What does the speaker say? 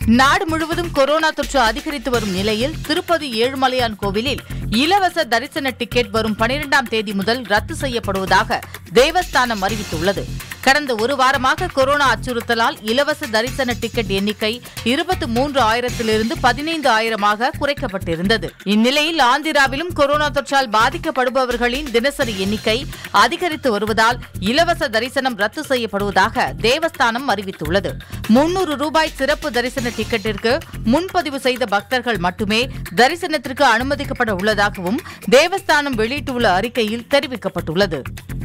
நாடு முழுவதும் கொரோனா தொற்று அதிகரித்து வரும் நிலையில் திருப்பதி ஏழுமலையான் கோவிலில் இலவச தரிசன டிக்கெட் வரும் பனிரெண்டாம் தேதி முதல் ரத்து செய்யப்படுவதாக தேவஸ்தானம் அறிவித்துள்ளது கடந்த ஒரு வாரமாக கொரோனா அச்சுறுத்தலால் இலவச தரிசன டிக்கெட் எண்ணிக்கை இருபத்தி மூன்று ஆயிரத்திலிருந்து பதினைந்து ஆயிரமாக குறைக்கப்பட்டிருந்தது இந்நிலையில் ஆந்திராவிலும் கொரோனா தொற்றால் பாதிக்கப்படுபவர்களின் தினசரி எண்ணிக்கை அதிகரித்து வருவதால் இலவச தரிசனம் ரத்து செய்யப்படுவதாக தேவஸ்தானம் அறிவித்துள்ளது முன்னூறு ரூபாய் சிறப்பு தரிசன டிக்கெட்டிற்கு முன்பதிவு செய்த பக்தர்கள் மட்டுமே தரிசனத்திற்கு அனுமதிக்கப்பட உள்ளதாகவும் தேவஸ்தானம் வெளியிட்டுள்ள அறிக்கையில் தெரிவிக்கப்பட்டுள்ளது